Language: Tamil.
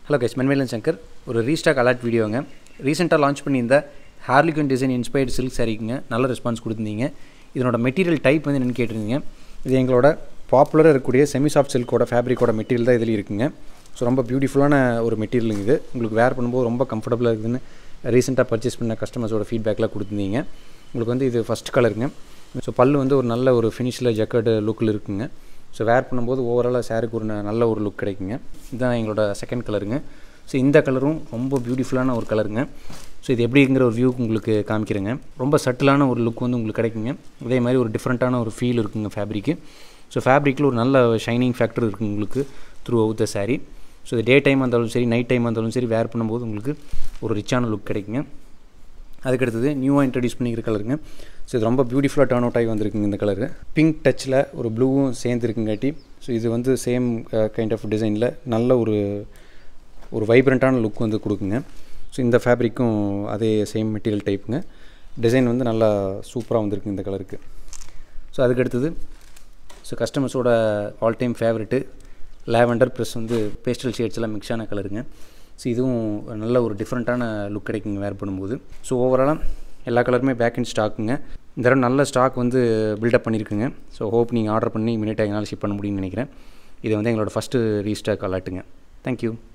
ஹலோ கைஸ் மென்வேலன் சங்கர் ஒரு ரீஸ்டாக் அலர்ட் வீடியோங்க ரீசெண்டாக லான்ச் பண்ணியிருந்த ஹார்லிகன் டிசைன் இன்ஸ்பயர்ட் சில்க் சாரிக்குங்க நல்ல ரெஸ்பான்ஸ் கொடுத்துருந்தீங்க இதனோட மெட்டீரியல் டைப் வந்து என்னென்னு கேட்டிருந்தீங்க இது எங்களோட பாப்புலராக இருக்கக்கூடிய செமி சாஃப்ட் சில்கோட ஃபேப்ரிக்கோட மெட்டீரியல் தான் இதில் இருக்குங்க ஸோ ரொம்ப பியூட்டிஃபுல்லான ஒரு மெட்டீரியல் இது உங்களுக்கு வேர் பண்ணும்போது ரொம்ப கம்ஃபர்டபுளாக இருக்குதுன்னு ரீசெண்டாக பர்ச்சேஸ் பண்ண கஸ்டமர்ஸோட ஃபீட்பேக்லாம் கொடுத்துருந்தீங்க உங்களுக்கு வந்து இது ஃபஸ்ட் கலருங்க ஸோ பல்லு வந்து ஒரு நல்ல ஒரு ஃபினிஷில் ஜக்கட் லுக்கில் இருக்குங்க ஸோ வேர் பண்ணும்போது ஓவராலாக சாருக்கு ஒரு ந- நல்ல ஒரு லுக் கிடைக்குங்க இதுதான் எங்களோட செகண்ட் கலருங்க ஸோ இந்த கலரும் ரொம்ப பியூட்டிஃபுல்லான ஒரு கலருங்க ஸோ இது எப்படிங்கிற ஒரு வியூ உங்களுக்கு காமிக்கிறேங்க ரொம்ப சட்டிலான ஒரு லுக் வந்து உங்களுக்கு கிடைக்குங்க அதே மாதிரி ஒரு டிஃப்ரெண்ட்டான ஒரு ஃபீல் இருக்குங்க ஃபேப்ரிக்கு ஸோ ஃபேப்ரிக்கில் ஒரு நல்ல ஷைனிங் ஃபேக்டர் இருக்குது உங்களுக்கு throughout the saree so இது டே டைம் இருந்தாலும் சரி நைட் டைம் இருந்தாலும் சரி வேர் பண்ணும்போது உங்களுக்கு ஒரு ரிச்சான லுக் கிடைக்குங்க அதுக்கடுத்தது நியூவாக இன்ட்ரடியூஸ் பண்ணிக்கிற கலருங்க ஸோ இது ரொம்ப பியூட்டிஃபுல்லாக டர்ன் அவுட் ஆகி வந்திருக்குங்க இந்த கலரு பிங்க் டச்சில் ஒரு ப்ளூவும் சேர்ந்துருக்குங்காட்டி ஸோ இது வந்து சேம் கைண்ட் ஆஃப் டிசைனில் நல்ல ஒரு ஒரு வைப்ரண்ட்டான லுக் வந்து கொடுக்குங்க ஸோ இந்த ஃபேப்ரிக்கும் அதே சேம் மெட்டீரியல் டைப்புங்க டிசைன் வந்து நல்லா சூப்பராக வந்திருக்கு இந்த கலருக்கு ஸோ அதுக்கடுத்தது ஸோ கஸ்டமர்ஸோட all time favourite lavender plus வந்து பேஸ்டல் ஷேட்ஸ் எல்லாம் மிக்ஸ் ஆன கலருங்க ஸோ இதுவும் நல்ல ஒரு டிஃப்ரெண்ட்டான லுக் கிடைக்குங்க வேர் பண்ணும்போது ஸோ ஓவராலாக எல்லா கலருமே பேக் இன் ஸ்டாக்குங்க இந்த தடவை நல்ல ஸ்டாக் வந்து பில்டப் பண்ணியிருக்குங்க ஸோ ஹோப் நீங்கள் ஆர்டர் பண்ணி இமீடியட்டாக எங்களால் ஷிப் பண்ண முடியும்னு நினைக்கிறேன் இது வந்து எங்களோட ஃபஸ்ட்டு ரீஸ்டாக் அலாட்டுங்க தேங்க்யூ